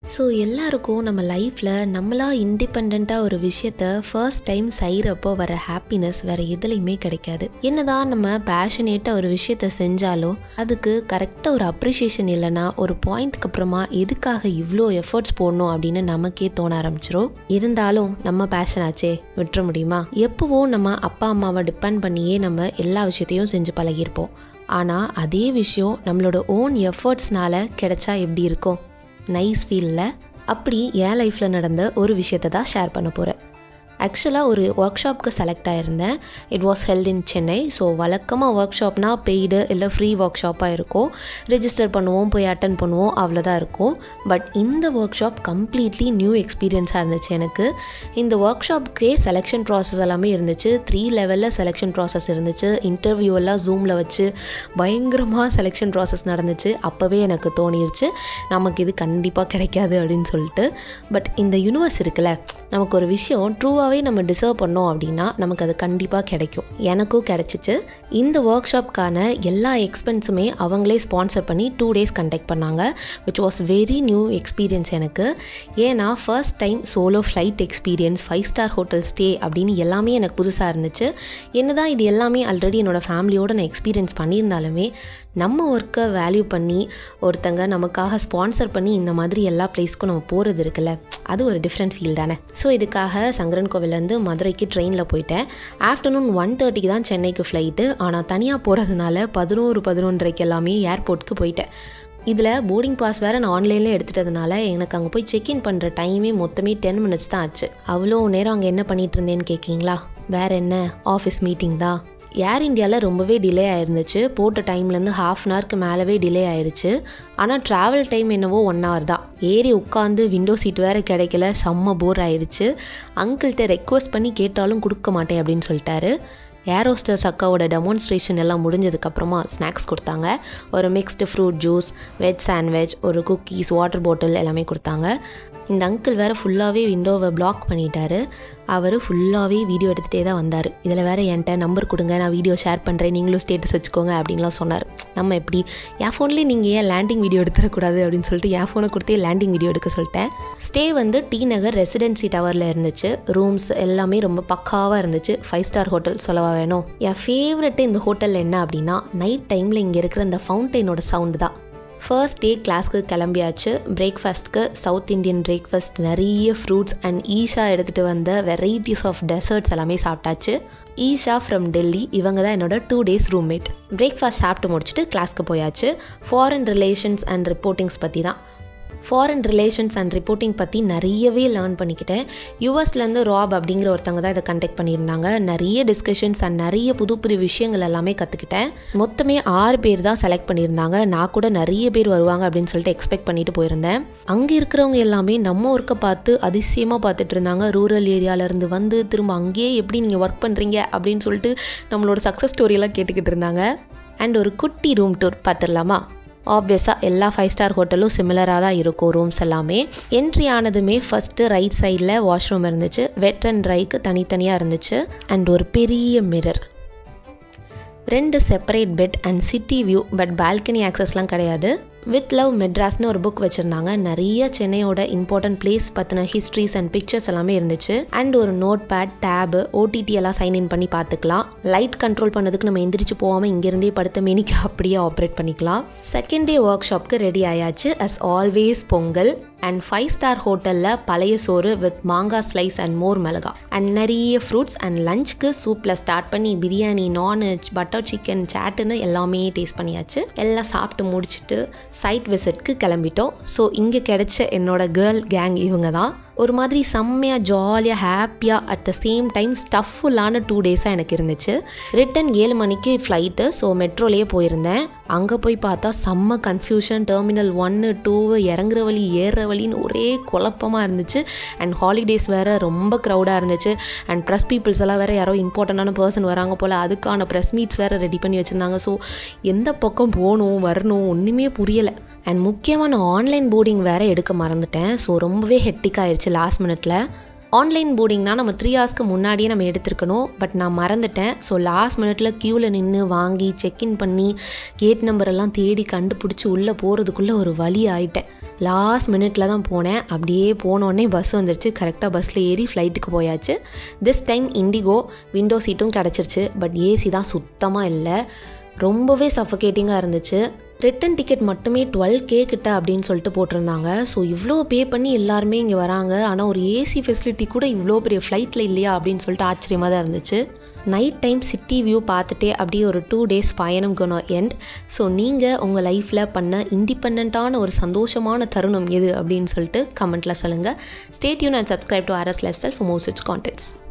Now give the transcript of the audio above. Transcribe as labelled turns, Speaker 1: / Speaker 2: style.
Speaker 1: so எல்லாருக்கும் நம்ம லைஃப்பில் நம்மளா இண்டிபெண்ட்டாக ஒரு விஷயத்த ஃபர்ஸ்ட் டைம் செய்கிறப்போ வர ஹாப்பினஸ் வேறு எதுலேயுமே கிடைக்காது என்னதான் நம்ம பேஷனேட்டாக ஒரு விஷயத்த செஞ்சாலும் அதுக்கு கரெக்டாக ஒரு அப்ரிஷியேஷன் இல்லைன்னா ஒரு பாயிண்ட்க்கு அப்புறமா எதுக்காக இவ்வளோ எஃபர்ட்ஸ் போடணும் அப்படின்னு நமக்கே தோண ஆரம்பிச்சிரும் இருந்தாலும் நம்ம பேஷன் ஆச்சே விட்டுற முடியுமா எப்போவோ நம்ம அப்பா அம்மாவை டிபெண்ட் பண்ணியே நம்ம எல்லா விஷயத்தையும் செஞ்சு பழகியிருப்போம் ஆனால் அதே விஷயம் நம்மளோட ஓன் எஃபர்ட்ஸ்னால கிடைச்சா எப்படி இருக்கும் நைஸ் ஃபீலில் அப்படி என் லைஃப்பில் நடந்த ஒரு விஷயத்தை தான் ஷேர் பண்ண போகிறேன் ஆக்சுவலாக ஒரு ஒர்க் ஷாப்க்கு செலக்ட் ஆகிருந்தேன் it was held in Chennai so வழக்கமாக ஒர்க் ஷாப்னா பெய்டு இல்லை ஃப்ரீ ஒர்க் ஷாப்பாக இருக்கும் ரிஜிஸ்டர் பண்ணுவோம் போய் அட்டன் பண்ணுவோம் அவ்வளோதான் இருக்கும் பட் இந்த ஒர்க் ஷாப் கம்ப்ளீட்லி நியூ எக்ஸ்பீரியன்ஸாக இருந்துச்சு எனக்கு இந்த ஒர்க் ஷாப்க்கே செலெக்ஷன் ப்ராசஸ் எல்லாமே இருந்துச்சு த்ரீ லெவலில் செலெக்ஷன் ப்ராசஸ் இருந்துச்சு இன்டர்வியூ எல்லாம் ஜூமில் வச்சு பயங்கரமாக செலெக்ஷன் ப்ராசஸ் நடந்துச்சு அப்போவே எனக்கு தோணிருச்சு நமக்கு இது கண்டிப்பாக கிடைக்காது அப்படின்னு சொல்லிட்டு பட் இந்த யூனிவர்ஸ் இருக்குல்ல நமக்கு ஒரு விஷயம் ட்ரூவாகவே நம்ம டிசர்வ் பண்ணோம் அப்படின்னா நமக்கு அது கண்டிப்பாக கிடைக்கும் எனக்கும் கிடைச்சிச்சு இந்த ஒர்க் ஷாப்க்கான எல்லா எக்ஸ்பென்ஸுமே அவங்களே ஸ்பான்சர் பண்ணி டூ டேஸ் கண்டக்ட் பண்ணாங்க which was very new experience எனக்கு ஏன்னா first time solo flight experience five star hotel stay அப்படின்னு எல்லாமே எனக்கு புதுசாக இருந்துச்சு என்னதான் இது எல்லாமே ஆல்ரெடி என்னோடய ஃபேமிலியோடு நான் எக்ஸ்பீரியன்ஸ் பண்ணியிருந்தாலுமே நம்ம ஒர்க்கை வேல்யூ பண்ணி ஒருத்தங்க நமக்காக ஸ்பான்சர் பண்ணி இந்த மாதிரி எல்லா பிளேஸ்க்கும் நம்ம போகிறது இருக்குல்ல அது ஒரு டிஃப்ரெண்ட் ஃபீல் தானே ஸோ இதுக்காக சங்கரன் கோவிலேருந்து மதுரைக்கு ட்ரெயினில் போயிட்டேன் ஆஃப்டர்நூன் ஒன் தேர்ட்டிக்கு தான் சென்னைக்கு ஃப்ளைட்டு ஆனால் தனியாக போகிறதுனால பதினோரு பதினொன்றரைக்கு எல்லாமே ஏர்போர்ட்டுக்கு போயிட்டேன் இதில் போர்டிங் பாஸ் வேறு நான் ஆன்லைனில் எடுத்துட்டதுனால எனக்கு அங்கே போய் செக்இன் பண்ணுற டைமே மொத்தமே டென் மினிட்ஸ் தான் ஆச்சு அவ்வளோ நேரம் அங்கே என்ன பண்ணிகிட்டு இருந்தேன்னு கேட்குறீங்களா வேறு என்ன ஆஃபீஸ் மீட்டிங் தான் ஏர் இந்தியாவில் ரொம்பவே டிலே ஆயிருந்துச்சு போட்ட டைம்லேருந்து ஹாஃப் அன் ஹவருக்கு மேலவே டிலே ஆயிருச்சு ஆனால் ட்ராவல் டைம் என்னவோ ஒன் ஹவர் தான் ஏறி உட்காந்து விண்டோ சீட் வேறு கிடைக்கல செம்ம போர் ஆயிடுச்சு அங்கிள்கிட்ட ரெக்வஸ்ட் பண்ணி கேட்டாலும் கொடுக்க மாட்டேன் அப்படின்னு சொல்லிட்டாரு ஏரோஸ்டர்ஸ் அக்காவோட டெமான்ஸ்ட்ரேஷன் எல்லாம் முடிஞ்சதுக்கப்புறமா ஸ்நாக்ஸ் கொடுத்தாங்க ஒரு mixed fruit juice veg sandwich ஒரு குக்கீஸ் வாட்டர் பாட்டில் எல்லாமே கொடுத்தாங்க இந்த அங்கிள் வேறு ஃபுல்லாகவே விண்டோவை பிளாக் பண்ணிட்டாரு அவர் ஃபுல்லாகவே வீடியோ எடுத்துகிட்டே தான் வந்தார் இதில் வேறு என்கிட்ட நம்பர் கொடுங்க நான் வீடியோ ஷேர் பண்ணுறேன் நீங்களும் ஸ்டேட்டஸ் வச்சுக்கோங்க அப்படின்லாம் சொன்னார் நம்ம எப்படி என் ஃபோன்லேயே நீங்கள் ஏன் லேண்டிங் வீடியோ எடுத்துடக்கூடாது அப்படின்னு சொல்லிட்டு என் ஃபோனை கொடுத்தே லேண்டிங் வீடியோ எடுக்க சொல்லிட்டேன் ஸ்டே வந்து டி நகர் ரெசிடென்சி டவரில் இருந்துச்சு ரூம்ஸ் எல்லாமே ரொம்ப பக்காவாக இருந்துச்சு ஃபைவ் ஸ்டார் ஹோட்டல் சொல்லவா வேணும் என் ஃபேவரெட்டு இந்த ஹோட்டலில் என்ன அப்படின்னா நைட் டைமில் இங்கே இருக்கிற இந்த ஃபவுண்டெயினோட சவுண்டு தான் ஃபர்ஸ்ட் டே கிளாஸ்க்கு கிளம்பியாச்சு பிரேக்ஃபாஸ்ட்க்கு சவுத் இந்தியன் பிரேக்ஃபாஸ்ட் நிறைய ஃப்ரூட்ஸ் அண்ட் ஈஷா எடுத்துகிட்டு வந்த வெரைட்டிஸ் ஆஃப் டெசர்ட்ஸ் எல்லாமே சாப்பிட்டாச்சு ஈஷா ஃப்ரம் டெல்லி இவங்க தான் என்னோட டூ டேஸ் ரூம்மேட் பிரேக்ஃபாஸ்ட் சாப்பிட்டு முடிச்சுட்டு கிளாஸ்க்கு போயாச்சு ஃபாரின் ரிலேஷன்ஸ் அண்ட் ரிப்போர்ட்டிங்ஸ் பற்றி தான் ஃபாரின் ரிலேஷன்ஸ் அண்ட் ரிப்போர்ட்டிங் பற்றி நிறையவே லேர்ன் பண்ணிக்கிட்டேன் யூஎஸ்லேருந்து ராப் அப்படிங்கிற ஒருத்தவங்க தான் இதை கண்டெக்ட் பண்ணியிருந்தாங்க நிறைய டிஸ்கஷன்ஸ் அண்ட் நிறைய புது புது விஷயங்கள் எல்லாமே கற்றுக்கிட்டேன் மொத்தமே ஆறு பேர் தான் செலக்ட் பண்ணியிருந்தாங்க நான் கூட நிறைய பேர் வருவாங்க அப்படின்னு சொல்லிட்டு எக்ஸ்பெக்ட் பண்ணிட்டு போயிருந்தேன் அங்கே இருக்கிறவங்க எல்லாமே நம்ம ஒர்க்கை பார்த்து அதிசயமாக பார்த்துட்டு இருந்தாங்க ரூரல் ஏரியாவிலேருந்து வந்து திரும்ப அங்கேயே எப்படி நீங்கள் ஒர்க் பண்ணுறீங்க அப்படின்னு சொல்லிட்டு நம்மளோட சக்ஸஸ் ஸ்டோரியெல்லாம் கேட்டுக்கிட்டு இருந்தாங்க அண்ட் ஒரு குட்டி ரூம் டூர் பார்த்துடலாமா ஆப்வியஸாக எல்லா ஃபைவ் ஸ்டார் ஹோட்டலும் சிமிலராக தான் இருக்கும் ரூம்ஸ் எல்லாமே என்ட்ரி ஆனதுமே ஃபஸ்ட்டு ரைட் சைடில் வாஷ்ரூம் இருந்துச்சு வெட் அண்ட் ட்ரைக்கு தனித்தனியாக இருந்துச்சு அண்ட் ஒரு பெரிய மிரர் ரெண்டு separate bed and city view but balcony ஆக்சஸ்லாம் கிடையாது வித் லவ் மெட்ராஸ்னு ஒரு புக் வச்சுருந்தாங்க நிறைய சென்னையோட இம்பார்ட்டன்ட் பிளேஸ் பற்றின ஹிஸ்ட்ரிஸ் அண்ட் பிக்சர்ஸ் எல்லாமே இருந்துச்சு அண்ட் ஒரு நோட் பேட் டேபு ஓடிடி எல்லாம் சைன் இன் பண்ணி பார்த்துக்கலாம் லைட் கண்ட்ரோல் பண்ணதுக்கு நம்ம எந்திரிச்சு போகாமல் இங்கேருந்தே படுத்த மேனிக்கு அப்படியே ஆப்ரேட் பண்ணிக்கலாம் செகண்ட் டே ஒர்க் ஷாப்க்கு ரெடி ஆயாச்சு as always Pongal and five star ஹோட்டலில் பழைய சோறு வித் மாங்காய் ஸ்லைஸ் அண்ட் மோர் மிளகா அண்ட் நிறைய ஃப்ரூட்ஸ் அண்ட் லஞ்சுக்கு சூப்பில் ஸ்டார்ட் பண்ணி பிரியாணி நான்வெஜ் பட்டர் சிக்கன் சாட்டுன்னு எல்லாமே டேஸ்ட் பண்ணியாச்சு எல்லாம் சாப்பிட்டு முடிச்சுட்டு சைட் விசிட்க்கு கிளம்பிட்டோம் ஸோ இங்கே கிடைச்ச என்னோட கேர்ள் கேங் இவங்க தான் ஒரு மாதிரி செம்மையாக ஜாலியாக ஹாப்பியாக அட் த சேம் டைம் ஸ்டஃப்ஃபுல்லான டூ டேஸாக எனக்கு இருந்துச்சு ரிட்டன் ஏழு மணிக்கு ஃப்ளைட்டு ஸோ மெட்ரோலேயே போயிருந்தேன் அங்கே போய் பார்த்தா செம்ம கன்ஃபியூஷன் டெர்மினல் ஒன்று டூவு இறங்குற வழி ஏறுற வழின்னு ஒரே குழப்பமாக இருந்துச்சு அண்ட் ஹாலிடேஸ் வேறு ரொம்ப க்ரௌடாக இருந்துச்சு அண்ட் ப்ரெஸ் பீப்புள்ஸ் எல்லாம் வேறு யாரோ இம்பார்ட்டண்டான பர்சன் வராங்க போல் அதுக்கான ப்ரெஸ் மீட்ஸ் வேறு ரெடி பண்ணி வச்சுருந்தாங்க ஸோ எந்த பக்கம் போகணும் வரணும் ஒன்றுமே புரியலை அண்ட் முக்கியமாக நான் ஆன்லைன் போர்டிங் வேறு எடுக்க மறந்துட்டேன் ஸோ ரொம்பவே ஹெட்டிக் ஆயிடுச்சு லாஸ்ட் மினிட்ல ஆன்லைன் போர்டிங்னா நம்ம த்ரீ ஹவர்ஸ்க்கு முன்னாடியே நம்ம எடுத்துருக்கணும் பட் நான் மறந்துட்டேன் ஸோ லாஸ்ட் மினிட்ல க்யூவில் நின்று வாங்கி செக்இன் பண்ணி கேட் நம்பர் எல்லாம் தேடி கண்டுபிடிச்சி உள்ளே போகிறதுக்குள்ளே ஒரு வழி ஆயிட்டேன் லாஸ்ட் மினிட்ல தான் போனேன் அப்படியே போனோடனே பஸ் வந்துருச்சு கரெக்டாக பஸ்ஸில் ஏறி ஃப்ளைட்டுக்கு போயாச்சு திஸ் டைம் இண்டிகோ விண்டோ சீட்டும் கிடச்சிருச்சு பட் ஏசி தான் சுத்தமாக இல்லை ரொம்பவே சஃபகேட்டிங்காக இருந்துச்சு ரிட்டன் டிக்கெட் மட்டுமே டுவெல் கே கிட்ட அப்படின்னு சொல்லிட்டு போட்டிருந்தாங்க ஸோ இவ்வளோ பே பண்ணி எல்லாருமே இங்கே வராங்க ஆனால் ஒரு ஏசி ஃபெசிலிட்டி கூட இவ்வளோ பெரிய ஃப்ளைட்டில் இல்லையா அப்படின்னு சொல்லிட்டு ஆச்சரியமாக தான் இருந்துச்சு நைட் டைம் சிட்டி வியூ பார்த்துட்டே அப்படியே ஒரு டூ டேஸ் பயணம் குணம் எண்ட் ஸோ நீங்கள் உங்கள் லைஃப்பில் பண்ண இண்டிபெண்ட்டான ஒரு சந்தோஷமான தருணம் எது அப்படின்னு சொல்லிட்டு கமெண்ட்டில் சொல்லுங்கள் stay tuned and subscribe to RS lifestyle for more such contents